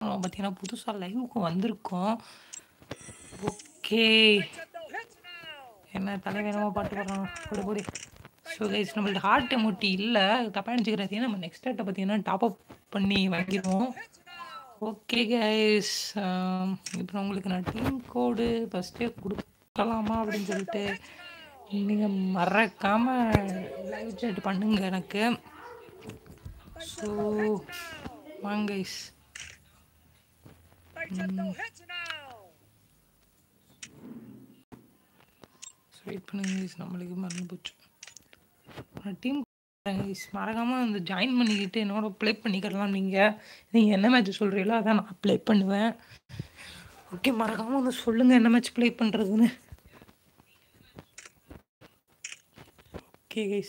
நம்ம பார்த்தீங்கன்னா புதுசாக லைவுக்கு வந்திருக்கோம் ஓகே என்ன தலைவேனமாக பாட்டு பாடுறான் போடு போடு ஸோ கைஸ் நம்மள்ட்ட ஹார்ட் எமோட்டி இல்லை தப்பாக நினச்சிக்கிறாதீங்க நம்ம நெக்ஸ்ட் டேட்டை பார்த்தீங்கன்னா டாப் அப் பண்ணி வாங்கிடுவோம் ஓகே கைஸ் இப்போ உங்களுக்கு நான் டீம் கோடு ஃபஸ்ட்டே கொடுக்கலாமா அப்படின்னு சொல்லிட்டு நீங்கள் மறக்காமல் லைவ் சேட் பண்ணுங்க எனக்கு ஸோ வாங்க கைஸ் வெயிட் பண்ணுங்க guys, நம்மளுக்கு மறந்து போச்சு டீம் மறக்காமல் வந்து ஜாயின் பண்ணிக்கிட்டு என்னோட ப்ளே பண்ணிக்கலாம் நீங்கள் நீங்கள் என்ன மேட்ச் சொல்கிறீங்களோ அதான் நான் ப்ளே பண்ணுவேன் ஓகே மறக்காமல் வந்து சொல்லுங்கள் என்ன மேட்ச் ப்ளே பண்ணுறதுன்னு ஓகே கைஸ்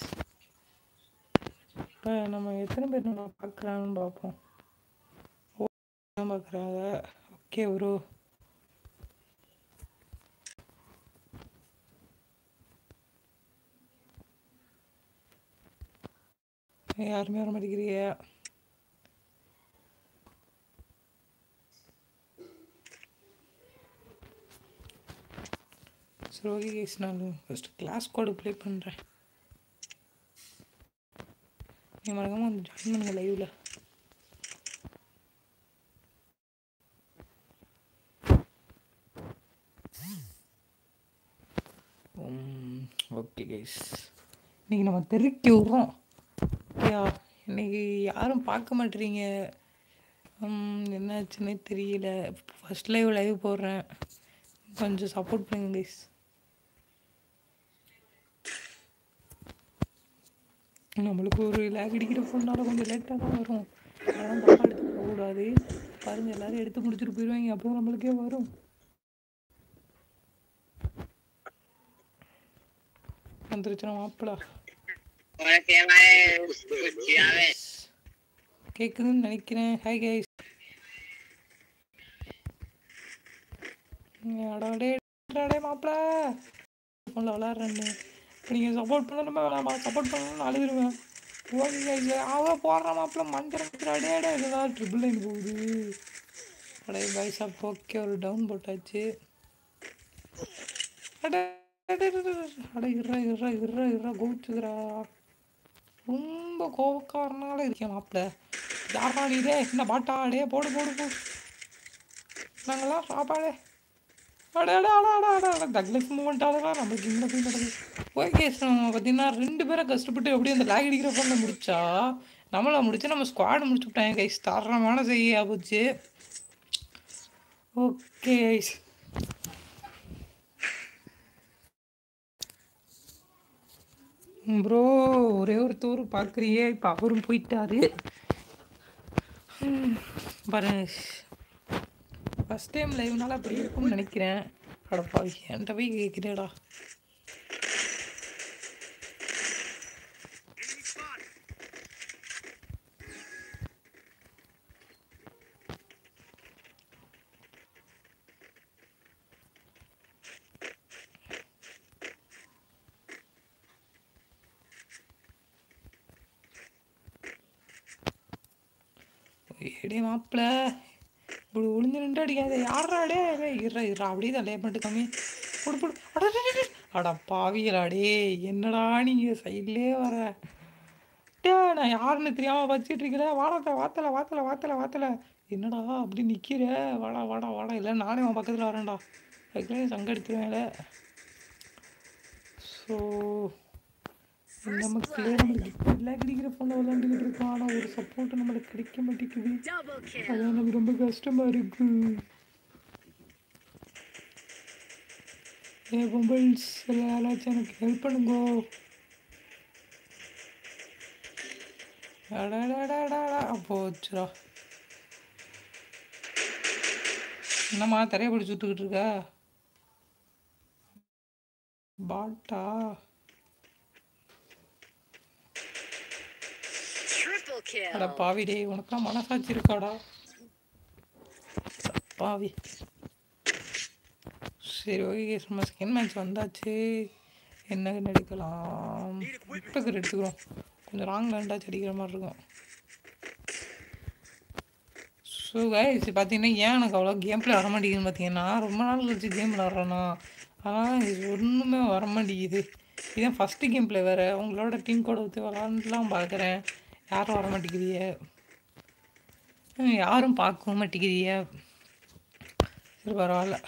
இப்போ நம்ம எத்தனை பேர் நம்ம பார்க்குறாங்கன்னு பார்ப்போம் ஓ பார்க்குறாங்க ஓகே ப்ரோ யாருமே வர மாட்டேங்கிறீங்க சரி ஓகே கேஸ் நான் ஃபஸ்ட்டு கிளாஸ் கோடு ப்ளே பண்ணுறேன் நீங்கள் மறக்காமல் வந்து ஜாயின் பண்ணுங்க லைவில் ஓகே கைஸ் இன்னைக்கு நம்ம தெருக்கி விட்றோம் ஓகேயா இன்னைக்கு யாரும் பார்க்க மாட்டேறீங்க உம், என்னாச்சுன்னே தெரியல ஃபர்ஸ்ட் லைவ் லைவ் போடுறேன் கொஞ்சம் சப்போர்ட் பண்ணுங்க கைஸ் நம்மளுக்கு ஒரு லேக் அடிக்கிற ஃபோன்னால கொஞ்சம் லேட்டாக தான் வரும் அதெல்லாம் தப்பாக எடுத்து போகக்கூடாது பாருங்க எல்லாரும் எடுத்து முடிச்சுட்டு போயிடுவாங்க அப்புறம் நம்மளுக்கே வரும் வந்துருச்சுனா மாப்பிளா உனக்கு என் மேல குச்சியாவே கேட்குதுன்னு நினைக்கிறேன் ஹாய் கைஸ் அடாடே அடாடே மாப்பிள ஃபோனில் விளாட்றேன்னு இப்போ நீங்கள் சப்போர்ட் பண்ணணுமா வேணாமா சப்போர்ட் பண்ணணும்னு அழுதுருவேன் ஓகே கைஸ் அவன் போடுற மாப்பிள மஞ்சள் அடே அடே இதுதான் ட்ரிபிள் லைன் போகுது அடே கைஸ் அப்போ ஓகே ஒரு டவுன் போட்டாச்சு அடே அடே அடே, அடே, அடே இருறா இருறா இருறா இருறா கோவிச்சுக்கிறா ரொம்ப கோவக்காரனால இருக்கேன் மாப்பிள்ள யாரா நீ டே என்ன பாட்டா டே போடு போடு போ நாங்களாம் சாப்பாடே அடே அடே அடா அடா அடா அடா தக்லஸ் மூமெண்ட்டாக தான் நம்மளுக்கு இந்த போய் நடக்குது ஓகே நம்ம பார்த்தீங்கன்னா ரெண்டு பேரை கஷ்டப்பட்டு எப்படி அந்த லேக் அடிக்கிற பண்ண முடிச்சா நம்மள முடிச்சு நம்ம ஸ்குவாட் முடிச்சு விட்டாங்க கைஸ் தரமான செய்ய போச்சு ஓகே கைஸ் ப்ரோ ஒரே ஒரு தூர் பார்க்குறியே இப்போ அவரும் போயிட்டாரு ம், பாருங்க ஃபஸ்ட் டைம் லைவ்னால அப்படி இருக்கும்னு நினைக்கிறேன் அடப்பா என்கிட்ட போய் கேட்குறேடா ஏடே மாப்பிள்ள இப்படி ஒளிஞ்சு நின்று அடிக்காத யாரா டே இருறா இருறா அப்படியே தலையை மட்டும் கம்மி போடு போடு அடடடடட. அட பாவிகளா டே என்னடா நீங்க சைட்லயே வர டே நான் யாருன்னு தெரியாம வச்சிட்டு இருக்கிறேன் வாடா வாத்தல வாத்தல வாத்தல வாத்தல என்னடா அப்படி நிக்கிற வாடா வாடா வாடா இல்லை நானே உன் பக்கத்துல வரேன்டா அதுக்குள்ளே சங்க எடுத்துருவேன்ல ஸோ நமக்கு நம்மளுக்கு இப்படி கிடைக்கிற ஃபோனில் விளாண்டுக்கிட்டு இருக்கோம் ஆனால் ஒரு சப்போர்ட் நம்மளுக்கு கிடைக்க மாட்டேங்குது Double kill. அதான் எனக்கு ரொம்ப கஷ்டமா இருக்கு ஏ பொம்பல்ஸ் எல்லாம் யாராச்சும் எனக்கு ஹெல்ப் பண்ணுங்க அடடடடடா போச்சுடா என்னம்மா தரைய பிடிச்சி விட்டுக்கிட்டு இருக்க பாட்டா Triple kill. அட பாவி டேய் உனக்குலாம் மனசாட்சி இருக்காடா பாவி சரி ஓகே நம்ம செகண்ட் மேட்ச் வந்தாச்சு என்ன gun எடுக்கலாம் விக்டர் எடுத்துக்கிறோம் கொஞ்சம் ராங் லேண்டாச்சு அடிக்கிற மாதிரி இருக்கும் ஸோ ஸோ கைஸ் பார்த்தீங்கன்னா ஏன் எனக்கு அவ்வளோ கேம் பிளே வர மாட்டேங்குதுன்னு பார்த்தீங்கன்னா ரொம்ப நாள் கழிச்சு கேம் விளாட்றேன்னா ஆனால் இது ஒன்றுமே வர மாட்டேங்குது இதான் ஃபஸ்ட்டு கேம் பிளே வேறு உங்களோட டீம் கூட ஊற்றி விளாண்டுலாம் பார்க்குறேன் யாரும் வர மாட்டேங்கிறீங்க ஹம், யாரும் பார்க்கவும் மாட்டேங்கிறீங்க சரி பரவாயில்ல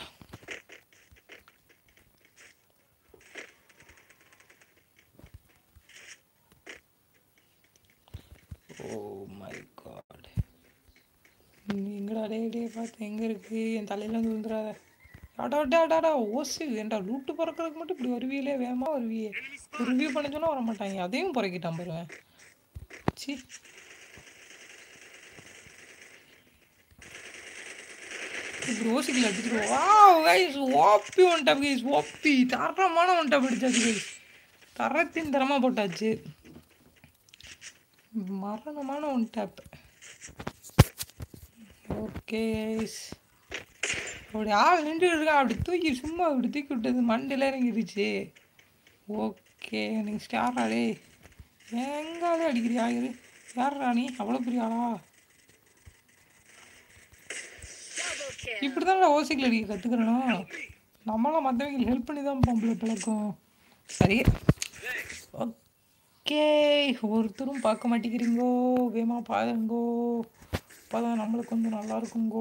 ஓ மை காட் எங்கடா டே டே பார்த்து எங்கே இருக்குது என் தலையில வந்து விழுந்துடாத அடா அடா அடாடா ஓசு ஏன்டா லூட்டு பறக்கிறதுக்கு மட்டும் இப்படி வருவியிலே வேகமாக வருவியே ரிவ்யூ பண்ண சொன்னா வர மாட்டாங்க அதையும் புறக்கிட்டான் பாருவேன் சி இப்படி ஓசிக்கல அடிச்சுட்டு வா guys OP one tap guys OP தரமான ஒன் டாப் அடிச்சாச்சு கைஸ் தரத்தின் தரமாக போட்டாச்சு மரணமான ஒன் டேப் ஓகே அப்படி ஆள் நின்று இருக்கான் அப்படி தூக்கி சும்மா அப்படி தூக்கி விட்டது மண்டையில் இறங்கிடுச்சு ஓகே நீங்கள் ஸ்டாரா டே எங்காலே அடிக்கிறியா இரு யாரா நீ அவ்வளோ பெரிய ஆளா இப்படி தான் ஓசிக்கில் அடிக்க கற்றுக்கிறணும் நம்மளாம் மற்றவங்களுக்கு ஹெல்ப் பண்ணி தான் பொம்பளை பழக்கம் சரி ஓகே ஒருத்தரும் பார்க்க மாட்டேங்கிறீங்கோ வேமா பாருங்கோ அப்போதான் நம்மளுக்கு வந்து நல்லா இருக்குங்கோ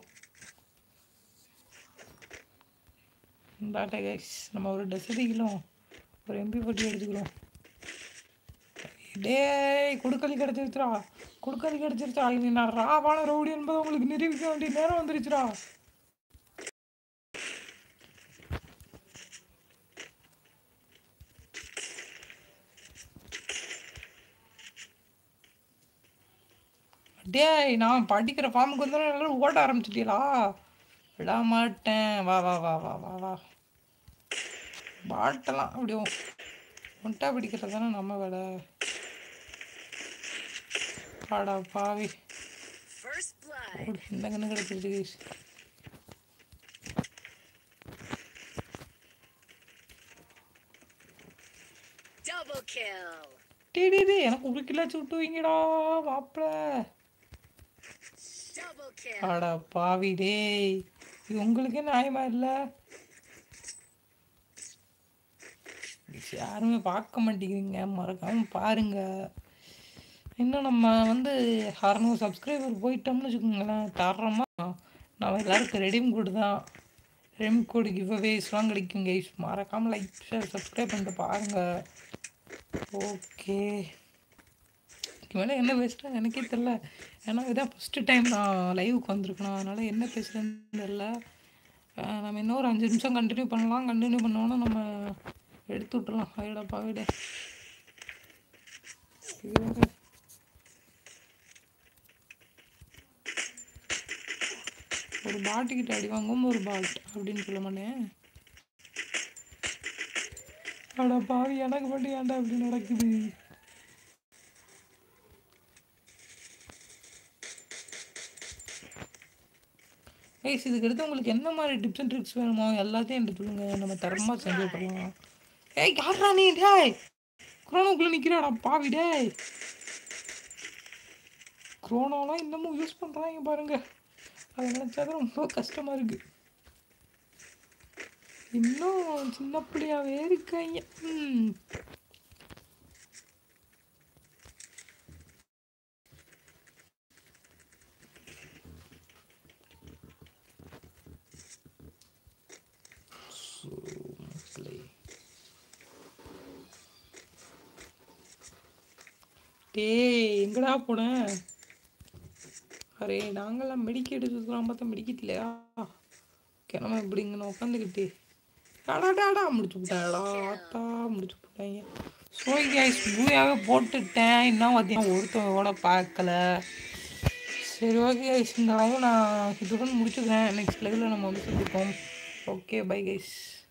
டாட்டா கைஸ் நம்ம ஒரு ட்ரெஸ் அடிக்கலாம் ஒரு எம்பி பட்டி எடுத்துக்கிறோம் டேய் குடுக்கலி கிடச்சிருச்சுடா குடுக்கலி கிடச்சிருச்சா இனி நான் ராவான ரவுடி என்பதை உங்களுக்கு நிரூபிக்க வேண்டிய நேரம் வந்துருச்சுடா டேய் நான் படிக்கிற ஃபார்முக்கு வந்தாலும் எல்லாரும் ஓட ஆரம்பிச்சிட்டீங்களா விட மாட்டேன் வா வா வா வா வா வா பாட்டெல்லாம் அப்படியே ஒன்ட்டா பிடிக்கிறது தானே நம்ம வேலை பாடா பாவி First blood. ஓடு, இந்த கண்ணு கிடச்சிருச்சு கைஸ் Double kill. டே டே டே எனக்கு ஒரு கிலாச்சு விட்டு வைங்கடா மாப்பிள்ள Double kill. அடா பாவி டேய் இது உங்களுக்கே நியாயமா இல்லை யாருமே பார்க்க மாட்டேங்கிறீங்க மறக்காம பாருங்க இன்னும் நம்ம வந்து அறநூறு சப்ஸ்கிரைபர் போயிட்டோம்னு வச்சுக்கோங்களேன் தரமாக நம்ம எல்லாருக்கும் ரெடீம் கோடு தான் ரெடீம் கோடு கிவ் அவேஸ்லாம் கிடைக்கும் கைஸ் மறக்காமல் லைக் ஷேர் சப்ஸ்கிரைப் பண்ணிட்டு பாருங்கள் ஓகே இதுக்கு மேலே என்ன பேசுகிறேன் எனக்கே தெரில ஏன்னா இதான் ஃபஸ்ட்டு டைம் நான் லைவுக்கு வந்திருக்கணும் அதனால் என்ன பேசுகிறேன்னு தெரில அஹ் நம்ம இன்னும் ஒரு அஞ்சு நிமிஷம் கண்டினியூ பண்ணலாம் கண்டினியூ பண்ணோன்னா நம்ம எடுத்து விட்டுறலாம் ஐடா பாவிட ஒரு பாட்டுக்கிட்ட அடி வாங்கும் ஒரு பால்ட் அப்படின்னு சொல்ல மாட்டேன் அட பாவி எனக்கு மட்டும் ஏன்டா இப்படி நடக்குது கைஸ் இதுக்கு அடுத்து உங்களுக்கு என்ன மாதிரி டிப்ஸ் அண்ட் ட்ரிக்ஸ் வேணுமோ எல்லாத்தையும் என்கிட்ட சொல்லுங்க நம்ம தரமாக செஞ்சு விட்டுறலாம் ஏய் யாரா நீ டேய் குரோனோக்குள்ளே நிற்கிறாடா பாவி டேய் குரோனோலாம் இன்னமும் யூஸ் பண்ணுறாங்க பாருங்க அதை நினச்சாதான் ரொம்ப கஷ்டமாக இருக்கு இன்னும் சின்ன பிள்ளையாவே இருக்காங்க ம் So, play. டேய் எங்கடா போன அரே நாங்கெல்லாம் மெடிக்க எடுத்துக்கலாம் பார்த்தா மெடிக்கட் இல்லையா கிளம்ப இப்படிங்கன்னு உட்காந்துக்கிட்டு அடாடாடா முடிச்சு விட்டாடா ஆத்தா முடிச்சு விட்டாங்க ஸோ கேஸ் பூயாக போட்டுட்டேன் இன்னும் பார்த்தீங்கன்னா ஒருத்தவங்க பார்க்கல சரி ஓகே கைஸ் இந்த அளவு நான் இதுடன் முடிச்சுக்கிறேன் நெக்ஸ்ட் லெவலில் நம்ம வந்து சந்திப்போம் ஓகே பை கைஸ்